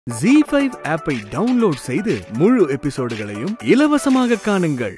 G five ஆப்பை download செய்து முழு எபிசோடுகளையும் இலவசமாக காணுங்கள்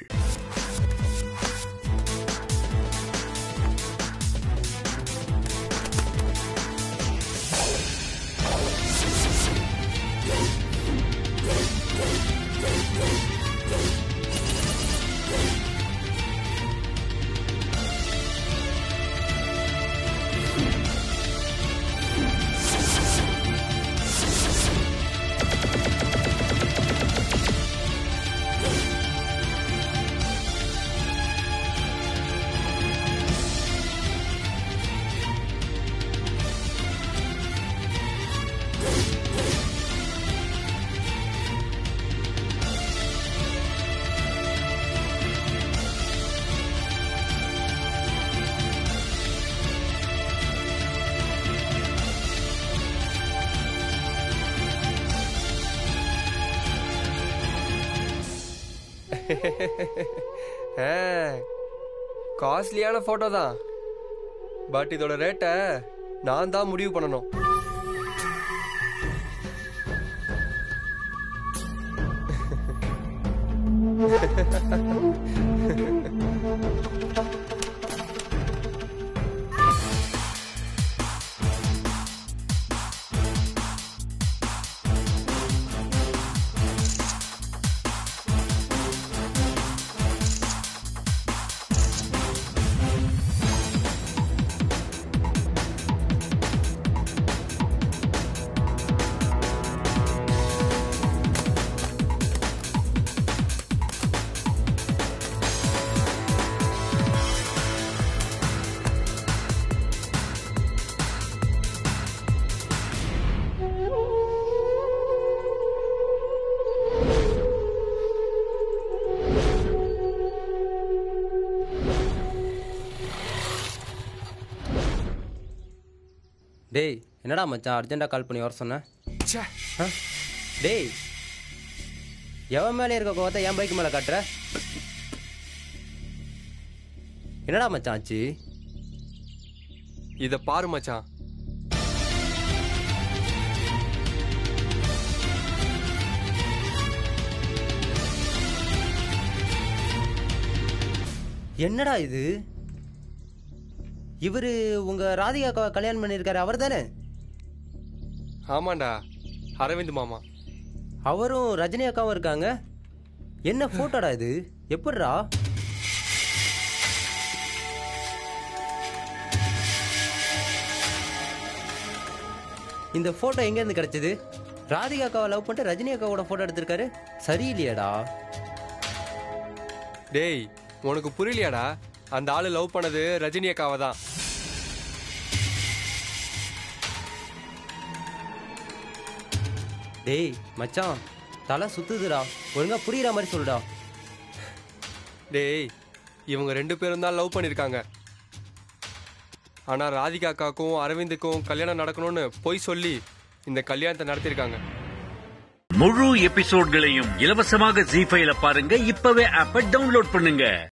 காஸ்ட்லியான ஃபோட்டோ தான் பட் இதோட ரேட்டை நான் தான் முடிவு பண்ணணும் டேய் என்னடா மச்சான் அர்ஜென்ட்டாக கால் பண்ணி வர சொன்னேன் ஆ? டேய் எவன் மேலே இருக்க கோவத்தை என் பைக் மேலே காட்டுற என்னடா மச்சான் ஆச்சு இத பாரு மச்சான் என்னடா இது இவரு உங்க ராதிகா அக்காவை கல்யாணம் பண்ணியிருக்காரு அவர் தானே ஆமாண்டா அரவிந்த் மாமா அவரும் ரஜினி அக்காவும் இருக்காங்க என்ன போட்டோடா இது எப்படிடா இந்த போட்டோ எங்க இருந்து கிடைச்சது ராதிகா அக்காவை லவ் பண்ணிட்டு ரஜினி அக்காவோட போட்டோ எடுத்திருக்காரு சரியில்லையாடா டேய் உனக்கு புரியலையாடா அந்த ஆளு லவ் பண்ணது ரஜினி அக்காவை தான் டேய் மச்சான் தலை சுத்துதுடா ஒழுங்கா புரியுற மாதிரி சொல்லுடா டேய் இவங்க ரெண்டு பேரும் தான் லவ் பண்ணியிருக்காங்க ஆனா ராதிகா அக்காவுக்கும் அரவிந்துக்கும் கல்யாணம் நடக்கணும்னு பொய் சொல்லி இந்த கல்யாணத்தை நடத்தியிருக்காங்க முழு எபிசோட்களையும் இலவசமாக ஜி ஃபைல பாருங்க இப்பவே ஆப்ப டவுன்லோட் பண்ணுங்க